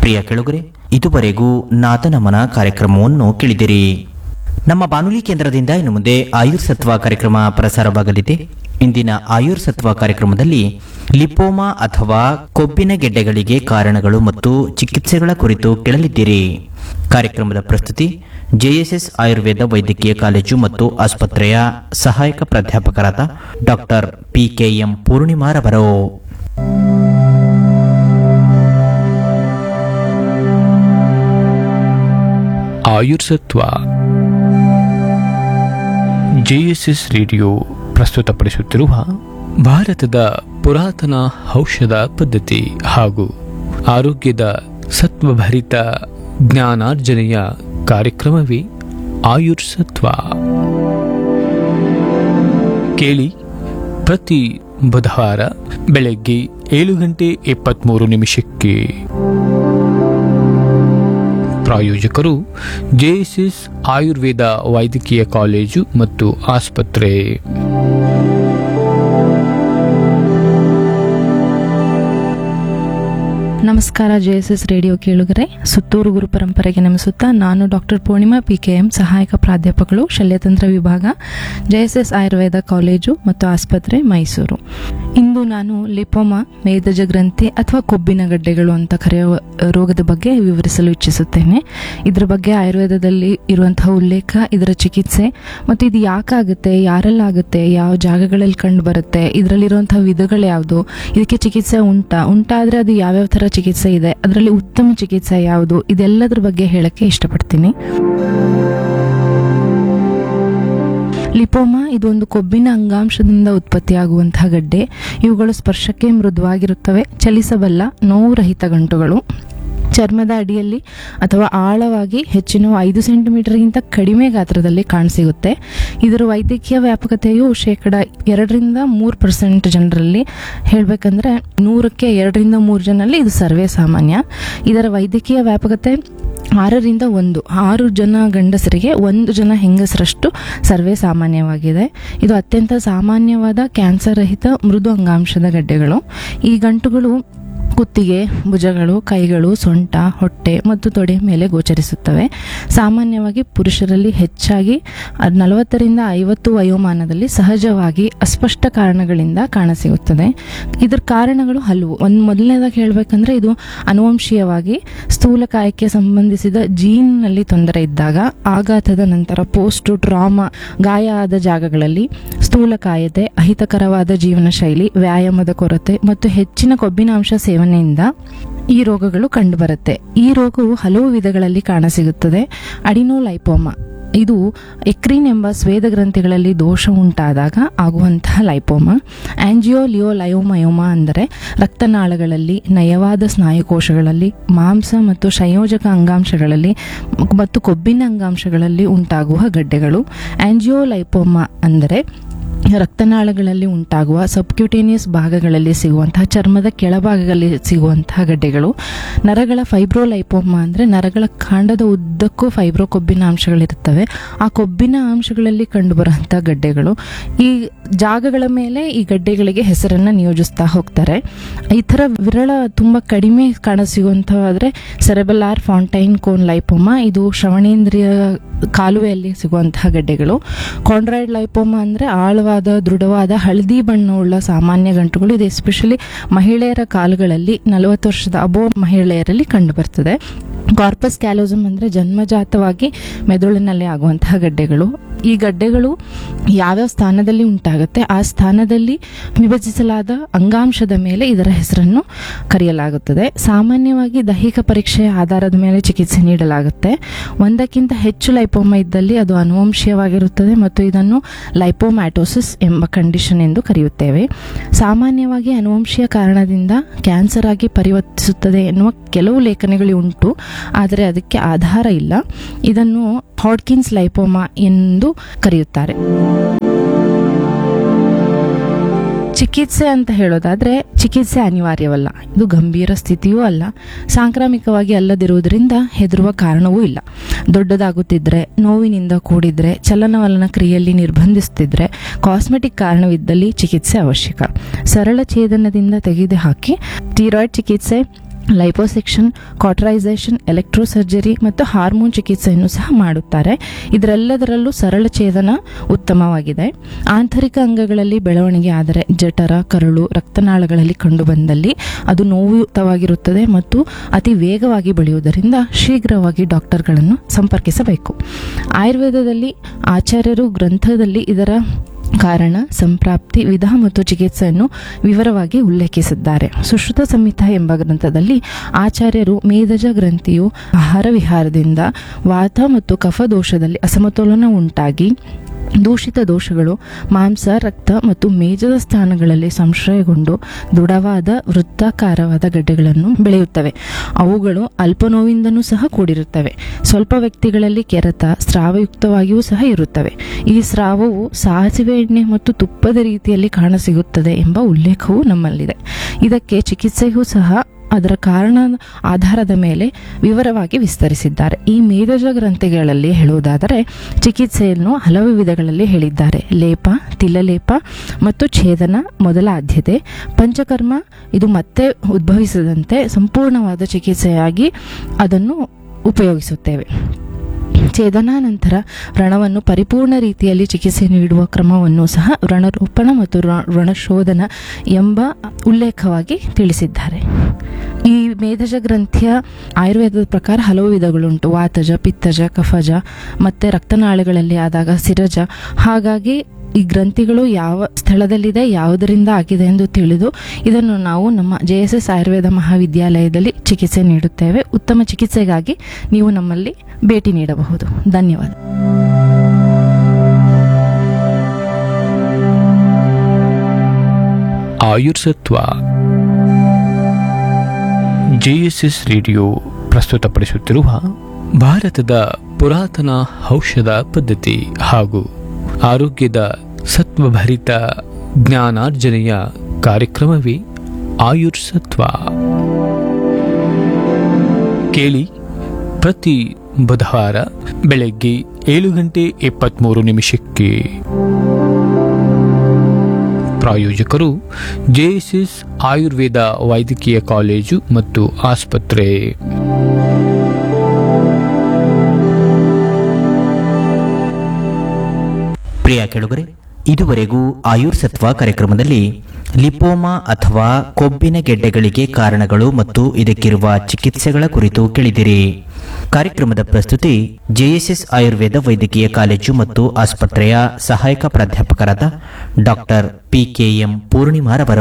ಪ್ರಿಯ ಕೆಳುಗರೆ ಇದುವರೆಗೂ ನಾದನಮನ ಕಾರ್ಯಕ್ರಮವನ್ನು ಕೇಳಿದಿರಿ ನಮ್ಮ ಬಾನುಲಿ ಕೇಂದ್ರದಿಂದ ಇನ್ನು ಮುಂದೆ ಆಯುರ್ ಸತ್ವ ಕಾರ್ಯಕ್ರಮ ಪ್ರಸಾರವಾಗಲಿದೆ ಇಂದಿನ ಆಯುರ್ ಸತ್ವ ಕಾರ್ಯಕ್ರಮದಲ್ಲಿ ಲಿಪೋಮಾ ಅಥವಾ ಕೊಬ್ಬಿನ ಗೆಡ್ಡೆಗಳಿಗೆ ಕಾರಣಗಳು ಮತ್ತು ಚಿಕಿತ್ಸೆಗಳ ಕುರಿತು ಕೇಳಲಿದ್ದೀರಿ ಕಾರ್ಯಕ್ರಮದ ಪ್ರಸ್ತುತಿ ಜೆಎಸ್ಎಸ್ ಆಯುರ್ವೇದ ವೈದ್ಯಕೀಯ ಕಾಲೇಜು ಮತ್ತು ಆಸ್ಪತ್ರೆಯ ಸಹಾಯಕ ಪ್ರಾಧ್ಯಾಪಕರಾದ ಡಾಕ್ಟರ್ ಪಿಕೆಎಂ ಪೂರ್ಣಿಮಾರವರು ಆಯುರ್ಸತ್ವ ಜೆಎಸ್ಎಸ್ ರೇಡಿಯೋ ಪ್ರಸ್ತುತಪಡಿಸುತ್ತಿರುವ ಭಾರತದ ಪುರಾತನ ಔಷಧ ಪದ್ಧತಿ ಹಾಗೂ ಆರೋಗ್ಯದ ಸತ್ವಭರಿತ ಜ್ಞಾನಾರ್ಜನೆಯ ಕಾರ್ಯಕ್ರಮವೇ ಆಯುರ್ಸತ್ವ ಕೇಳಿ ಪ್ರತಿ ಬುಧವಾರ ಬೆಳಗ್ಗೆ ಏಳು ಗಂಟೆ ಇಪ್ಪತ್ತ್ಮೂರು ನಿಮಿಷಕ್ಕೆ ಪ್ರಾಯೋಜಕರು ಜೆಎಸ್ಎಸ್ ಆಯುರ್ವೇದ ವೈದ್ಯಕೀಯ ಕಾಲೇಜು ಮತ್ತು ಆಸ್ಪತ್ರೆ ನಮಸ್ಕಾರ ಜೆ ಎಸ್ ಎಸ್ ರೇಡಿಯೋ ಕೇಳುಗರೆ ಸುತ್ತೂರು ಗುರು ಪರಂಪರೆಗೆ ನಮಿಸುತ್ತಾ ನಾನು doctor Poornima P K M ಸಹಾಯಕ ಪ್ರಾಧ್ಯಾಪಕರು ಶಲ್ಯತಂತ್ರ ವಿಭಾಗ J S S Ayurveda college ಮತ್ತು ಆಸ್ಪತ್ರೆ ಮೈಸೂರು ಇಂದು ನಾನು ಲಿಪೋಮಾ ಮೇದಜ ಗ್ರಂಥಿ ಅಥವಾ ಕೊಬ್ಬಿನ ಗಡ್ಡೆಗಳು ಅಂತ ಕರೆಯುವ ರೋಗದ ಬಗ್ಗೆ ವಿವರಿಸಲು ಇಚ್ಛಿಸುತ್ತೇನೆ ಇದರ ಬಗ್ಗೆ ಆಯುರ್ವೇದದಲ್ಲಿ ಇರುವಂತಹ ಉಲ್ಲೇಖ ಇದರ ಚಿಕಿತ್ಸೆ ಮತ್ತು ಇದು ಯಾಕಾಗುತ್ತೆ ಯಾರೆಲ್ಲಾಗುತ್ತೆ ಯಾವ ಜಾಗಗಳಲ್ಲಿ ಕಂಡು ಬರುತ್ತೆ ಇದರಲ್ಲಿರುವಂತಹ ವಿಧಗಳು ಯಾವುದು ಇದಕ್ಕೆ ಚಿಕಿತ್ಸೆ ಉಂಟಾ ಉಂಟಾದ್ರೆ ಅದು ಯಾವ್ಯಾವ ಥರ ಚಿಕಿತ್ಸೆ ಇದೆ ಅದರಲ್ಲಿ ಉತ್ತಮ ಚಿಕಿತ್ಸೆ ಯಾವುದು ಇದೆಲ್ಲದ್ರ ಬಗ್ಗೆ ಹೇಳಕ್ಕೆ ಇಷ್ಟಪಡ್ತೀನಿ ಲಿಪೋಮಾ ಇದು ಒಂದು ಕೊಬ್ಬಿನ ಅಂಗಾಂಶದಿಂದ ಉತ್ಪತ್ತಿಯಾಗುವಂತಹ ಗಡ್ಡೆ ಇವುಗಳು ಸ್ಪರ್ಶಕ್ಕೆ ಮೃದುವಾಗಿರುತ್ತವೆ ಚಲಿಸಬಲ್ಲ ನೋವು ರಹಿತ ಗಂಟುಗಳು ಚರ್ಮದ ಅಡಿಯಲ್ಲಿ ಅಥವಾ ಆಳವಾಗಿ ಹೆಚ್ಚಿನ ಐದು ಸೆಂಟಿಮೀಟರ್ಗಿಂತ ಕಡಿಮೆ ಗಾತ್ರದಲ್ಲಿ ಕಾಣಸಿಗುತ್ತೆ ಇದರ ವೈದ್ಯಕೀಯ ವ್ಯಾಪಕತೆಯು ಶೇಕಡ ಎರಡರಿಂದ ಮೂರು ಪರ್ಸೆಂಟ್ ಜನರಲ್ಲಿ ಹೇಳಬೇಕಂದ್ರೆ ನೂರಕ್ಕೆ ಎರಡರಿಂದ ಮೂರು ಜನರಲ್ಲಿ ಇದು ಸರ್ವೇ ಸಾಮಾನ್ಯ ಇದರ ವೈದ್ಯಕೀಯ ವ್ಯಾಪಕತೆ ಆರರಿಂದ ಒಂದು ಆರು ಜನ ಗಂಡಸರಿಗೆ ಒಂದು ಜನ ಹೆಂಗಸರಷ್ಟು ಸರ್ವೇ ಸಾಮಾನ್ಯವಾಗಿದೆ ಇದು ಅತ್ಯಂತ ಸಾಮಾನ್ಯವಾದ ಕ್ಯಾನ್ಸರ್ ರಹಿತ ಮೃದು ಅಂಗಾಂಶದ ಗಡ್ಡೆಗಳು ಈ ಗಂಟುಗಳು ಕುತ್ತಿಗೆ ಭುಜಗಳು ಕೈಗಳು ಸೊಂಟ ಹೊಟ್ಟೆ ಮತ್ತು ತೊಡೆ ಮೇಲೆ ಗೋಚರಿಸುತ್ತವೆ ಸಾಮಾನ್ಯವಾಗಿ ಪುರುಷರಲ್ಲಿ ಹೆಚ್ಚಾಗಿ ಅದ್ ನಲವತ್ತರಿಂದ ಐವತ್ತು ವಯೋಮಾನದಲ್ಲಿ ಸಹಜವಾಗಿ ಅಸ್ಪಷ್ಟ ಕಾರಣಗಳಿಂದ ಕಾಣಸಿಗುತ್ತದೆ ಇದರ ಕಾರಣಗಳು ಹಲವು ಒಂದು ಮೊದಲನೇದಾಗಿ ಹೇಳಬೇಕಂದ್ರೆ ಇದು ಅನುವಂಶೀಯವಾಗಿ ಸ್ಥೂಲಕಾಯಕ್ಕೆ ಸಂಬಂಧಿಸಿದ ಜೀನ್ನಲ್ಲಿ ತೊಂದರೆ ಇದ್ದಾಗ ಆಘಾತದ ನಂತರ ಪೋಸ್ಟ್ ಟ್ರಾಮಾ ಗಾಯ ಆದ ಜಾಗಗಳಲ್ಲಿ ಸ್ಥೂಲಕಾಯತೆ ಅಹಿತಕರವಾದ ಜೀವನ ಶೈಲಿ ವ್ಯಾಯಾಮದ ಕೊರತೆ ಮತ್ತು ಹೆಚ್ಚಿನ ಕೊಬ್ಬಿನಾಂಶ ಸೇವನೆಯಿಂದ ಈ ರೋಗಗಳು ಕಂಡುಬರುತ್ತೆ ಈ ರೋಗವು ಹಲವು ವಿಧಗಳಲ್ಲಿ ಕಾಣಸಿಗುತ್ತದೆ ಅಡಿನೋಲೈಪೋಮಾ ಇದು ಎಕ್ರಿನ್ ಎಂಬ ಸ್ವೇದ ಗ್ರಂಥಿಗಳಲ್ಲಿ ದೋಷ ಉಂಟಾದಾಗ ಆಗುವಂತಹ ಲೈಪೋಮಾ ಆಂಜಿಯೋಲಿಯೋಲಯೋಮಯೋಮಾ ಅಂದರೆ ರಕ್ತನಾಳಗಳಲ್ಲಿ ನಯವಾದ ಸ್ನಾಯುಕೋಶಗಳಲ್ಲಿ ಮಾಂಸ ಮತ್ತು ಸಂಯೋಜಕ ಅಂಗಾಂಶಗಳಲ್ಲಿ ಮತ್ತು ಕೊಬ್ಬಿನ ಅಂಗಾಂಶಗಳಲ್ಲಿ ಉಂಟಾಗುವ ಗಡ್ಡೆಗಳು ಆಂಜಿಯೋಲೈಪೋಮಾ ಅಂದರೆ ರಕ್ತನಾಳಗಳಲ್ಲಿ ಉಂಟಾಗುವ ಸಬ್ಕ್ಯೂಟೇನಿಯಸ್ ಭಾಗಗಳಲ್ಲಿ ಸಿಗುವಂತಹ ಚರ್ಮದ ಕೆಳಭಾಗಗಳಲ್ಲಿ ಸಿಗುವಂತಹ ಗಡ್ಡೆಗಳು ನರಗಳ ಫೈಬ್ರೋಲೈಪೋಮಾ ಅಂದರೆ ನರಗಳ ಕಾಂಡದ ಉದ್ದಕ್ಕೂ ಫೈಬ್ರೋ ಕೊಬ್ಬಿನ ಅಂಶಗಳಿರುತ್ತವೆ ಆ ಕೊಬ್ಬಿನ ಅಂಶಗಳಲ್ಲಿ ಕಂಡುಬರುವಂಥ ಗಡ್ಡೆಗಳು ಈ ಜಾಗಗಳ ಮೇಲೆ ಈ ಗಡ್ಡೆಗಳಿಗೆ ಹೆಸರನ್ನು ನಿಯೋಜಿಸ್ತಾ ಹೋಗ್ತಾರೆ ಈ ಥರ ವಿರಳ ತುಂಬ ಕಡಿಮೆ ಕಾಣಸಿಗುವಂಥವಾದರೆ ಸೆರೆಬಲಾರ್ ಫಾಂಟೈನ್ ಕೋನ್ ಲೈಪೋಮಾ ಇದು ಶ್ರವಣೇಂದ್ರಿಯ ಕಾಲುವೆಯಲ್ಲಿ ಸಿಗುವಂತಹ ಗಡ್ಡೆಗಳು ಕಾಂಡ್ರಾಯ್ಡ್ ಲೈಪೋಮಾ ಅಂದರೆ ಆಳವಾದ ದೃಢವಾದ ಹಳದಿ ಬಣ್ಣವುಳ್ಳ ಸಾಮಾನ್ಯ ಗಂಟುಗಳು ಇದು ಎಸ್ಪೆಷಲಿ ಮಹಿಳೆಯರ ಕಾಲುಗಳಲ್ಲಿ ನಲವತ್ತು ವರ್ಷದ ಅಬೋ ಮಹಿಳೆಯರಲ್ಲಿ ಕಂಡುಬರ್ತದೆ ಕಾರ್ಪಸ್ ಕ್ಯಾಲೋಸಮ್ ಅಂದರೆ ಜನ್ಮಜಾತವಾಗಿ ಮೆದುಳಿನಲ್ಲಿ ಆಗುವಂತಹ ಗಡ್ಡೆಗಳು ಈ ಗಡ್ಡೆಗಳು ಯಾವ್ಯಾವ ಸ್ಥಾನದಲ್ಲಿ ಉಂಟಾಗುತ್ತೆ ಆ ಸ್ಥಾನದಲ್ಲಿ ವಿಭಜಿಸಲಾದ ಅಂಗಾಂಶದ ಮೇಲೆ ಇದರ ಹೆಸರನ್ನು ಕರೆಯಲಾಗುತ್ತದೆ ಸಾಮಾನ್ಯವಾಗಿ ದೈಹಿಕ ಪರೀಕ್ಷೆಯ ಆಧಾರದ ಮೇಲೆ ಚಿಕಿತ್ಸೆ ನೀಡಲಾಗುತ್ತೆ ಒಂದಕ್ಕಿಂತ ಹೆಚ್ಚು ಲೈಪೋಮಾ ಇದ್ದಲ್ಲಿ ಅದು ಅನುವಂಶೀಯವಾಗಿರುತ್ತದೆ ಮತ್ತು ಇದನ್ನು ಲೈಪೋಮ್ಯಾಟೋಸಿಸ್ ಎಂಬ ಕಂಡೀಷನ್ ಎಂದು ಕರೆಯುತ್ತೇವೆ ಸಾಮಾನ್ಯವಾಗಿ ಅನುವಂಶೀಯ ಕಾರಣದಿಂದ ಕ್ಯಾನ್ಸರ್ ಆಗಿ ಪರಿವರ್ತಿಸುತ್ತದೆ ಎನ್ನುವ ಕೆಲವು ಲೇಖನಗಳು ಉಂಟು ಆದರೆ ಅದಕ್ಕೆ ಆಧಾರ ಇಲ್ಲ ಇದನ್ನು ಹಾಡ್ಕಿನ್ಸ್ ಲೈಪೋಮಾ ಎಂದು ಕರೆಯುತ್ತಾರೆ ಚಿಕಿತ್ಸೆ ಅಂತ ಹೇಳೋದಾದ್ರೆ ಚಿಕಿತ್ಸೆ ಅನಿವಾರ್ಯವಲ್ಲ ಇದು ಗಂಭೀರ ಸ್ಥಿತಿಯೂ ಅಲ್ಲ ಸಾಂಕ್ರಾಮಿಕವಾಗಿ ಅಲ್ಲದಿರುವುದರಿಂದ ಹೆದರುವ ಕಾರಣವೂ ಇಲ್ಲ ದೊಡ್ಡದಾಗುತ್ತಿದ್ರೆ ನೋವಿನಿಂದ ಕೂಡಿದ್ರೆ ಚಲನವಲನ ಕ್ರಿಯೆಯಲ್ಲಿ ನಿರ್ಬಂಧಿಸುತ್ತಿದ್ರೆ ಕಾಸ್ಮೆಟಿಕ್ ಕಾರಣವಿದ್ದಲ್ಲಿ ಚಿಕಿತ್ಸೆ ಅವಶ್ಯಕ ಸರಳ ಛೇದನದಿಂದ ತೆಗೆದುಹಾಕಿ ಥೀರಾಯ್ಡ್ ಚಿಕಿತ್ಸೆ ಲೈಪೋಸೆಕ್ಷನ್ ಕಾಟ್ರೈಸೇಷನ್ ಎಲೆಕ್ಟ್ರೋಸರ್ಜರಿ ಮತ್ತು ಹಾರ್ಮೋನ್ ಚಿಕಿತ್ಸೆಯನ್ನು ಸಹ ಮಾಡುತ್ತಾರೆ ಇದರೆಲ್ಲದರಲ್ಲೂ ಸರಳ ಛೇದನ ಉತ್ತಮವಾಗಿದೆ ಆಂತರಿಕ ಅಂಗಗಳಲ್ಲಿ ಬೆಳವಣಿಗೆ ಆದರೆ ಜಠರ ಕರುಳು ರಕ್ತನಾಳಗಳಲ್ಲಿ ಕಂಡುಬಂದಲ್ಲಿ ಅದು ನೋವುಯುತವಾಗಿರುತ್ತದೆ ಮತ್ತು ಅತಿ ವೇಗವಾಗಿ ಬೆಳೆಯುವುದರಿಂದ ಶೀಘ್ರವಾಗಿ ಡಾಕ್ಟರ್ಗಳನ್ನು ಸಂಪರ್ಕಿಸಬೇಕು ಆಯುರ್ವೇದದಲ್ಲಿ ಆಚಾರ್ಯರು ಗ್ರಂಥದಲ್ಲಿ ಇದರ ಕಾರಣ ಸಂಪ್ರಾಪ್ತಿ ವಿಧ ಮತ್ತು ಚಿಕಿತ್ಸೆಯನ್ನು ವಿವರವಾಗಿ ಉಲ್ಲೇಖಿಸಿದ್ದಾರೆ ಸುಶ್ರುತ ಸಂಹಿತ ಎಂಬ ಗ್ರಂಥದಲ್ಲಿ ಆಚಾರ್ಯರು ಮೇದಜ ಗ್ರಂಥಿಯು ಆಹಾರ ವಿಹಾರದಿಂದ ವಾತ ಮತ್ತು ಕಫ ದೋಷದಲ್ಲಿ ಅಸಮತೋಲನ ಉಂಟಾಗಿ ದೂಷಿತ ದೋಷಗಳು ಮಾಂಸ ರಕ್ತ ಮತ್ತು ಮೇಜದ ಸ್ಥಾನಗಳಲ್ಲಿ ಸಂಶಯಗೊಂಡು ದೃಢವಾದ ವೃತ್ತಾಕಾರವಾದ ಗಡ್ಡೆಗಳನ್ನು ಬೆಳೆಯುತ್ತವೆ ಅವುಗಳು ಅಲ್ಪ ನೋವಿಂದನೂ ಸಹ ಕೂಡಿರುತ್ತವೆ ಸ್ವಲ್ಪ ವ್ಯಕ್ತಿಗಳಲ್ಲಿ ಕೆರೆತ ಸ್ರಾವಯುಕ್ತವಾಗಿಯೂ ಸಹ ಇರುತ್ತವೆ ಈ ಸ್ರಾವವು ಸಾಸಿವೆ ಎಣ್ಣೆ ಮತ್ತು ತುಪ್ಪದ ರೀತಿಯಲ್ಲಿ ಕಾಣಸಿಗುತ್ತದೆ ಎಂಬ ಉಲ್ಲೇಖವೂ ನಮ್ಮಲ್ಲಿದೆ ಇದಕ್ಕೆ ಚಿಕಿತ್ಸೆಯೂ ಸಹ ಅದರ ಕಾರಣ ಆಧಾರದ ಮೇಲೆ ವಿವರವಾಗಿ ವಿಸ್ತರಿಸಿದ್ದಾರೆ ಈ ಮೇದಜ ಗ್ರಂಥಿಗಳಲ್ಲಿ ಹೇಳುವುದಾದರೆ ಚಿಕಿತ್ಸೆಯನ್ನು ಹಲವು ವಿಧಗಳಲ್ಲಿ ಹೇಳಿದ್ದಾರೆ ಲೇಪ ತಿಲಲೇಪ ಮತ್ತು ಛೇದನ ಮೊದಲ ಆದ್ಯತೆ ಪಂಚಕರ್ಮ ಇದು ಮತ್ತೆ ಉದ್ಭವಿಸದಂತೆ ಸಂಪೂರ್ಣವಾದ ಚಿಕಿತ್ಸೆಯಾಗಿ ಅದನ್ನು ಉಪಯೋಗಿಸುತ್ತೇವೆ ಛೇದನಾನಂತರ ವ್ರಣವನ್ನು ಪರಿಪೂರ್ಣ ರೀತಿಯಲ್ಲಿ ಚಿಕಿತ್ಸೆ ನೀಡುವ ಕ್ರಮವನ್ನು ಸಹ ವ್ರಣರೂಪಣ ಮತ್ತು ರ- ವ್ರಣಶೋಧನ ಎಂಬ ಉಲ್ಲೇಖವಾಗಿ ತಿಳಿಸಿದ್ದಾರೆ ಈ ಮೇಧಜ ಗ್ರಂಥಿಯ ಆಯುರ್ವೇದದ ಪ್ರಕಾರ ಹಲವು ವಿಧಗಳುಂಟು ವಾತಜ ಪಿತ್ತಜ ಕಫಜ ಮತ್ತು ರಕ್ತನಾಳಗಳಲ್ಲಿ ಆದಾಗ ಸಿರಜ ಹಾಗಾಗಿ ಈ ಗ್ರಂಥಿಗಳು ಯಾವ ಸ್ಥಳದಲ್ಲಿದೆ ಯಾವುದರಿಂದ ಆಗಿದೆ ಎಂದು ತಿಳಿದು ಇದನ್ನು ನಾವು ನಮ್ಮ ಜೆ ಎಸ್ ಎಸ್ ಆಯುರ್ವೇದ ಮಹಾವಿದ್ಯಾಲಯದಲ್ಲಿ ಚಿಕಿತ್ಸೆ ನೀಡುತ್ತೇವೆ ಉತ್ತಮ ಚಿಕಿತ್ಸೆಗಾಗಿ ನೀವು ನಮ್ಮಲ್ಲಿ ಭೇಟಿ ನೀಡಬಹುದು ಧನ್ಯವಾದ ಆಯುರ್ಸತ್ವ ಜೆಎಸ್ಎಸ್ ರೇಡಿಯೋ ಪ್ರಸ್ತುತಪಡಿಸುತ್ತಿರುವ ಭಾರತದ ಪುರಾತನ ಔಷಧ ಪದ್ಧತಿ ಹಾಗೂ ಆರೋಗ್ಯದ ಸತ್ವಭರಿತ ಜ್ಞಾನಾರ್ಜನೆಯ ಕಾರ್ಯಕ್ರಮವೇ ಆಯುರ್ಸತ್ವ ಕೇಳಿ ಪ್ರತಿ ಬುಧವಾರ ಬೆಳಗ್ಗೆ ಏಳು ಗಂಟೆ ಇಪ್ಪತ್ತ್ಮೂರು ನಿಮಿಷಕ್ಕೆ ಪ್ರಾಯೋಜಕರು ಜೆಎಸ್ಎಸ್ ಆಯುರ್ವೇದ ವೈದ್ಯಕೀಯ ಕಾಲೇಜು ಮತ್ತು ಆಸ್ಪತ್ರೆ ಪ್ರಿಯ ಕೆಳುಗರೆ ಇದುವರೆಗೂ ಆಯುರ್ಸತ್ವ ಕಾರ್ಯಕ್ರಮದಲ್ಲಿ ಲಿಪೋಮಾ ಅಥವಾ ಕೊಬ್ಬಿನ ಗೆಡ್ಡೆಗಳಿಗೆ ಕಾರಣಗಳು ಮತ್ತು ಇದಕ್ಕಿರುವ ಚಿಕಿತ್ಸೆಗಳ ಕುರಿತು ಕೇಳಿದಿರಿ ಕಾರ್ಯಕ್ರಮದ ಪ್ರಸ್ತುತಿ ಜೆಎಸ್ಎಸ್ ಆಯುರ್ವೇದ ವೈದ್ಯಕೀಯ ಕಾಲೇಜು ಮತ್ತು ಆಸ್ಪತ್ರೆಯ ಸಹಾಯಕ ಪ್ರಾಧ್ಯಾಪಕರಾದ ಡಾಕ್ಟರ್ ಪಿಕೆಎಂ ಪೂರ್ಣಿಮಾರವರು